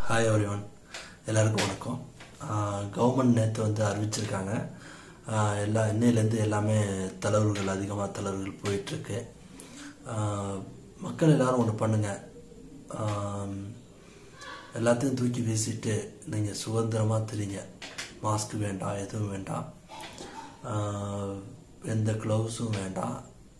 hi everyone எல்லாருக்கும் வணக்கம் government நேற்று வந்து அறிவிச்சிருக்காங்க ஆஹ் எல்லா இன்னையிலேருந்து எல்லாமே தளர்வுகள் அதிகமாக தளர்வுகள் போயிட்டுருக்கு மக்கள் எல்லாரும் ஒன்று பண்ணுங்க ஆம், எல்லாத்தையும் தூக்கி வீசிட்டு நீங்கள் சுதந்திரமாக தெரியுங்க மாஸ்க் வேண்டாம் எதுவும் வேண்டாம் ஆஹ், எந்த க்ளவுஸும் வேண்டாம்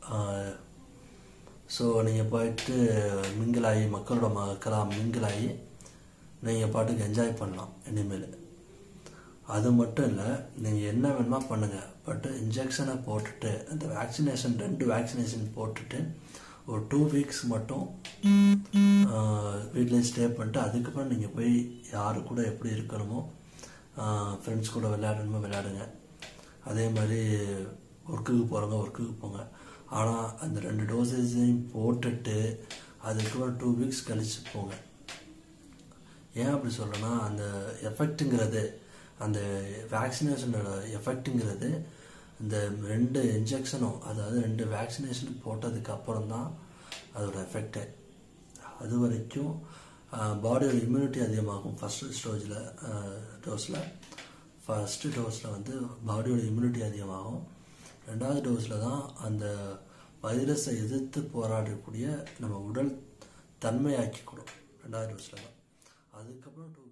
ஸோ நீங்கள் போயிட்டு mingle ஆகி மக்களோட மக்களாக mingle ஆகி நீங்கள் பாட்டுக்கு என்ஜாய் பண்ணலாம் இனிமேல் அது மட்டும் இல்லை நீங்கள் என்ன வேணுமா பண்ணுங்கள் பட் இன்ஜெக்ஷனை போட்டுட்டு அந்த வேக்சினேஷன் ரெண்டு வேக்சினேஷன் போட்டுட்டு ஒரு டூ வீக்ஸ் மட்டும் வீட்டிலே ஸ்டே பண்ணிட்டு அதுக்கப்புறம் நீங்கள் போய் யாரு கூட எப்படி இருக்கணுமோ ஃப்ரெண்ட்ஸ் கூட விளையாடணுமோ விளையாடுங்க அதே மாதிரி ஒர்க்குக்கு போகிறவங்க ஒர்க்குக்கு போங்க ஆனால் அந்த ரெண்டு டோசேஜையும் போட்டுட்டு அதுக்கப்புறம் டூ வீக்ஸ் கழிச்சு போங்க ஏன் அப்படி சொல்றேன்னா அந்த எஃபெக்ட்டுங்கிறது அந்த வேக்சினேஷனோட எஃபெக்ட்டுங்கிறது இந்த ரெண்டு இன்ஜெக்ஷனும் அதாவது ரெண்டு வேக்சினேஷன் போட்டதுக்கு அப்புறம் தான் அதோட எஃபெக்டே அது வரைக்கும் பாடியோட இம்யூனிட்டி அதிகமாகும் ஃபஸ்ட்டு ஸ்டோஜில் டோஸில் ஃபஸ்ட்டு டோஸில் வந்து பாடியோட இம்யூனிட்டி அதிகமாகும் ரெண்டாவது டோஸில் தான் அந்த வைரஸை எதிர்த்து போராடக்கூடிய நம்ம உடல் தன்மையாக்கிக்கணும் ரெண்டாவது டோஸில் தான் அதுக்கப்புறம் டூ